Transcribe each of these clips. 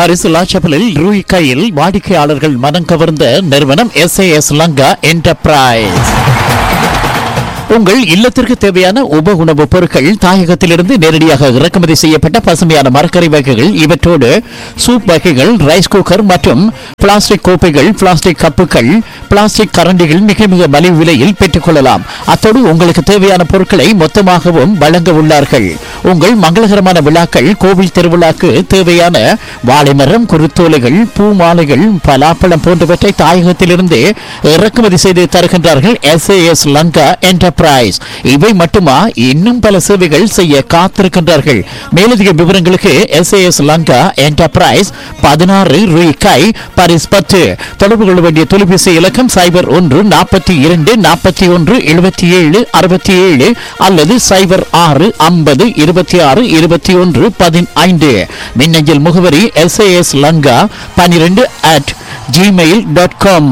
Paris லாச்சப்பலில் ரூய் கையில் வாடிக்கையாளர்கள் மனம் கவர்ந்த நிறுவனம் எஸ்ஏஎஸ் லங்கா என்டர்பிரைஸ் உங்கள் இல்லத்திற்கு தேவையான உப உணவுப் பொருட்கள் தாயகத்திலிருந்து நேரடியாக இறக்குமதி செய்யப்பட்ட பசுமையான மரக்கறி வகைகள் இவற்றோடு சூப் வகைகள் ரைஸ் குக்கர் மற்றும் பிளாஸ்டிக் கோப்பைகள் பிளாஸ்டிக் கப்புகள் பிளாஸ்டிக் கரண்டிகள் மிக மிக மலிவு விலையில் பெற்றுக்கொள்ளலாம் அத்தோடு உங்களுக்கு தேவையான பொருட்களை மொத்தமாகவும் வழங்க உள்ளார்கள் உங்கள் மங்களகரமான விழாக்கள் கோவில் திருவிழாக்கு தேவையான வாழைமரம் குருத்தோலைகள் பூ மாலைகள் பலாப்பழம் போன்றவற்றை தாயகத்திலிருந்து இறக்குமதி செய்து தருகின்றார்கள் எஸ்ஏஎஸ் லங்கா என்டர்பிரைஸ் இவை மட்டுமா இன்னும் பல சேவைகள் செய்ய காத்திருக்கின்றார்கள் மேலதிக விவரங்களுக்கு எஸ்ஏஎஸ் லங்கா என்டர்பிரைஸ் பதினாறு ரூபாய் பாரிஸ் பத்து தொடர்பு கொள்ள வேண்டிய தொலைபேசி இலக்கம் சைபர் ஒன்று நாற்பத்தி இரண்டு நாற்பத்தி ஒன்று எழுபத்தி ஏழு அறுபத்தி ஏழு அல்லது சைபர் ஆறு ஐம்பது இருபத்தி ஆறு இருபத்தி ஒன்று பதினைந்து மின்னஞ்சல் முகவரி எஸ்ஏஎஸ் லங்கா பனிரெண்டு அட் ஜிமெயில் டாட் காம்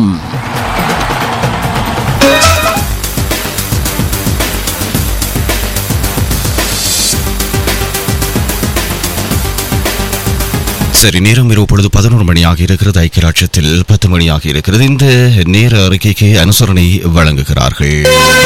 சரி நேரம் இரவு பொழுது பதினோரு மணியாக இருக்கிறது ஐக்கிய ராட்சத்தில் பத்து மணியாக இருக்கிறது இந்த நேர அறிக்கைக்கு அனுசரணை வழங்குகிறார்கள்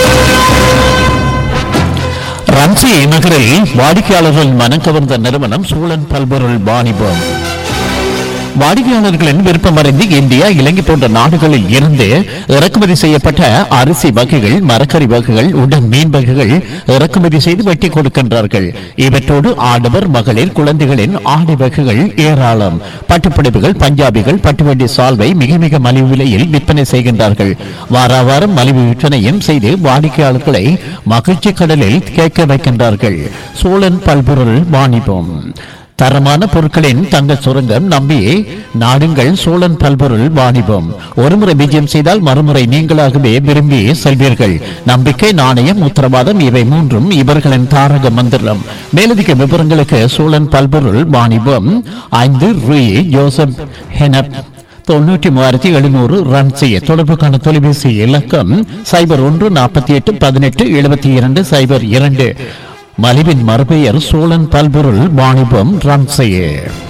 ரன்சி நகரில் வாடிக்கையாளர்கள் மனம் கவர்ந்த நிறுவனம் சூழன் பல்பொருள் வாணிபம் வாடிக்கையாளர்களின் விருப்பமறிந்து இந்தியா இலங்கை போன்ற நாடுகளில் இருந்து இறக்குமதி செய்யப்பட்ட அரிசி வகைகள் மரக்கறி வகைகள் உடன் மீன் வகைகள் இறக்குமதி செய்து வெட்டி கொடுக்கின்றார்கள் இவற்றோடு ஆடவர் மகளிர் குழந்தைகளின் ஆடை வகைகள் ஏராளம் பட்டுப்புடவைகள் பஞ்சாபிகள் பட்டுவண்டி சால்வை மிக மிக மலிவு விலையில் விற்பனை செய்கின்றார்கள் வார வாரம் மலிவு விற்பனையும் செய்து வாடிக்கையாளர்களை மகிழ்ச்சி கடலில் கேட்க வைக்கின்றார்கள் சோழன் பல்பொருள் வாணிபம் தரமான பொருட்களின் தங்க சுரங்கம் நம்பி நாடுங்கள் சோழன் பல்பொருள் வாணிபம் ஒருமுறை விஜயம் செய்தால் மறுமுறை நீங்களாகவே விரும்பி செல்வீர்கள் நம்பிக்கை நாணயம் உத்தரவாதம் இவை மூன்றும் இவர்களின் தாரக மந்திரம் மேலதிக விவரங்களுக்கு சோழன் பல்பொருள் வாணிபம் ஐந்து ரூ ஜோசப் ஹெனப் தொண்ணூற்றி மூவாயிரத்தி எழுநூறு ரன் செய்ய தொடர்புக்கான தொலைபேசி இலக்கம் சைபர் ஒன்று நாற்பத்தி எட்டு பதினெட்டு எழுபத்தி இரண்டு சைபர் இரண்டு மலிவின் மறுபெயர் சோழன் பல்பொருள் வாணிபம் ரன் செய்ய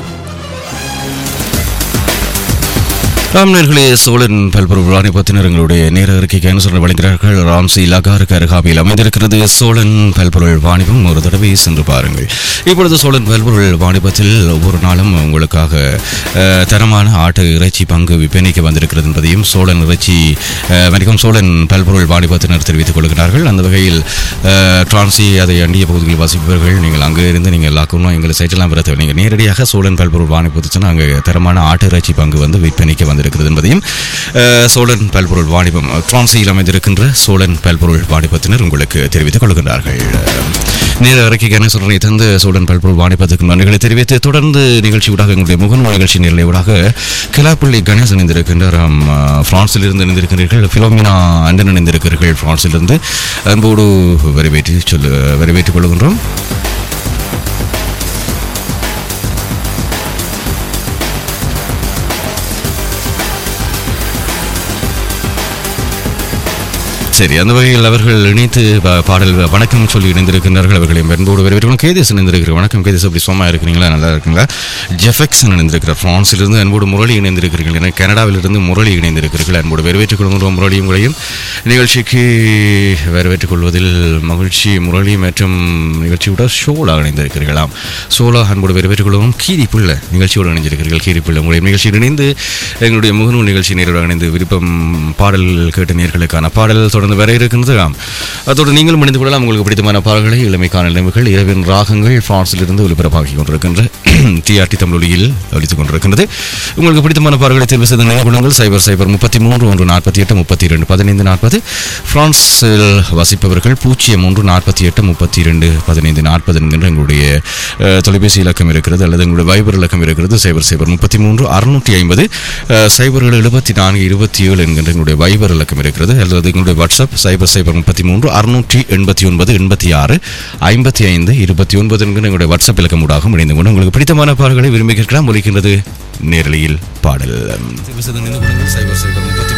ராம்நேர்களே சோழன் பல்பொருள் வாணிபத்தினர் எங்களுடைய நேர அறிக்கைக்கு அனுசரணை வழங்குகிறார்கள் ராம்சி லகாருக்கு அருகாமையில் அமைந்திருக்கிறது சோழன் பல்பொருள் வாணிபம் ஒரு தடவை சென்று பாருங்கள் இப்பொழுது சோழன் பல்பொருள் வாணிபத்தில் ஒவ்வொரு நாளும் உங்களுக்காக அஹ், தரமான ஆட்டு இறைச்சி பங்கு விற்பனைக்கு வந்திருக்கிறது என்பதையும் சோழன் இறைச்சி அஹ், வணிகம் சோழன் பல்பொருள் வாணிபத்தினர் தெரிவித்துக் கொள்கிறார்கள் அந்த வகையில் அஹ், டிரான்சி அதை அண்டிய பகுதிகளில் வசிப்பவர்கள் நீங்கள் அங்கே இருந்து நீங்கள் லாக்கணும் எங்களை சைட்டெல்லாம் பெற தேவை நீங்கள் நேரடியாக சோழன் பல்பொருள் வாணிபத்துச்சுன்னா அங்கே தரமான ஆட்டு இறைச்சி பங்கு வந்து விற்பனைக்கு வந்திருக்கிறது என்பதையும் அஹ், சோழன் பல்பொருள் வாணிபம் டிரான்சியில் அமைந்திருக்கின்ற சோழன் பல்பொருள் வாணிபத்தினர் உங்களுக்கு தெரிவித்துக் கொள்கிறார்கள் நேர அறிக்கைக்கான சொல்றனை தந்து சோழன் பல்பொருள் வாணிபத்துக்கு நன்றிகளை தெரிவித்து தொடர்ந்து நிகழ்ச்சியூடாக எங்களுடைய முகநூல் நிகழ்ச்சி நிலையூடாக கிலாப்பள்ளி கணேசன் இணைந்திருக்கின்றார் ஆம், அஹ், பிரான்சில் இருந்து இணைந்திருக்கிறீர்கள் பிலோமினா அண்டன் இணைந்திருக்கிறீர்கள் பிரான்சிலிருந்து அன்போடு வரவேற்று சொல்லு வரவேற்றுக் கொள்கின்றோம் சரி அந்த வகையில் அவர்கள் இணைத்து ப- பாடல் வணக்கம் சொல்லி இணைந்திருக்கின்றார்கள் அவர்களை அன்போடு வரவேற்கணும் கேதேசன் இணைந்திருக்கிற வணக்கம் கேதேஸ் அப்படி சும்மா இருக்கிறீங்களா நல்லா இருக்கீங்களா ஜெஃபெக்சன் இணைந்திருக்கிறார் பிரான்சிலிருந்து அன்போடு முரளி இணைந்திருக்கிறீர்கள் என கனடாவிலிருந்து முரளி இணைந்திருக்கிறீர்கள் அன்போடு வரவேற்றுக் கொள்கின்றோம் முரளியும் உங்களையும் நிகழ்ச்சிக்கு வரவேற்றுக் கொள்வதில் மகிழ்ச்சி முரளி மற்றும் நிகழ்ச்சியோட ஷோலா இணைந்திருக்கிறீர்களாம் சோலா அன்போடு வரவேற்றுக் கொள்வோம் கீரி பிள்ளை நிகழ்ச்சியோடு இணைந்திருக்கிறீர்கள் கீரி பிள்ளை உங்களுடைய நிகழ்ச்சியில் இணைந்து எங்களுடைய முகநூல் நிகழ்ச்சி நேரோடு இணைந்து விருப்பம் பாடல் கேட்ட நேர்களுக்கான பாடல் தொடர்ந்து வர இருக்கின்றது ஆம். அதோடு நீங்களும் இணைந்து கொள்ளலாம் உங்களுக்கு பிடித்தமான பாடல்களை இளமைக்கான நினைவுகள் இரவின் ராகங்கள் பிரான்சிலிருந்து ஒலிபரப்பாகி கொண்டிருக்கின்ற டிஆர்டி தமிழொலியில் ஒலித்துக் கொண்டிருக்கின்றது உங்களுக்கு பிடித்தமான பாடல்களை தேர்வு செய்த நினைவுகள் சைபர் சைபர் முப்பத்தி மூன்று ஒன்று நாற்பத்தி எட்டு முப்பத்தி இரண்டு பதினைந்து நாற்பது பிரான்சில் வசிப்பவர்கள் பூஜ்ஜியம் மூன்று நாற்பத்தி எட்டு முப்பத்தி இரண்டு பதினைந்து நாற்பது என்கின்ற எங்களுடைய அஹ், தொலைபேசி இலக்கம் இருக்கிறது அல்லது எங்களுடைய வைபர் இலக்கம் இருக்கிறது சைபர் சைபர் முப்பத்தி மூன்று அறுநூற்றி ஐம்பது சைபர்கள் எழுபத்தி நான்கு இருபத்தி ஏழு என்கின்ற எங்களுடைய வைபர் இலக்கம் இருக்கிறது அல்லது எங்களுடைய வாட்ஸ்அப் சைபர் சைபர் முப்பத்தி மூன்று அறுநூற்றி எண்பத்தி ஒன்பது எண்பத்தி ஆறு ஐம்பத்தி ஐந்து இருபத்தி ஒன்பது என்கிற எங்களுடைய வாட்ஸ்அப் இலக்கம் ஊடாக இணைந்து கொண்டு உங்களுக்கு பிடித்தமான பாடல்களை விரும்பி கேட்கலாம் ஒலிக்கின்றது நேரலையில் பாடல் சைபர் சைபர் முப்பத்தி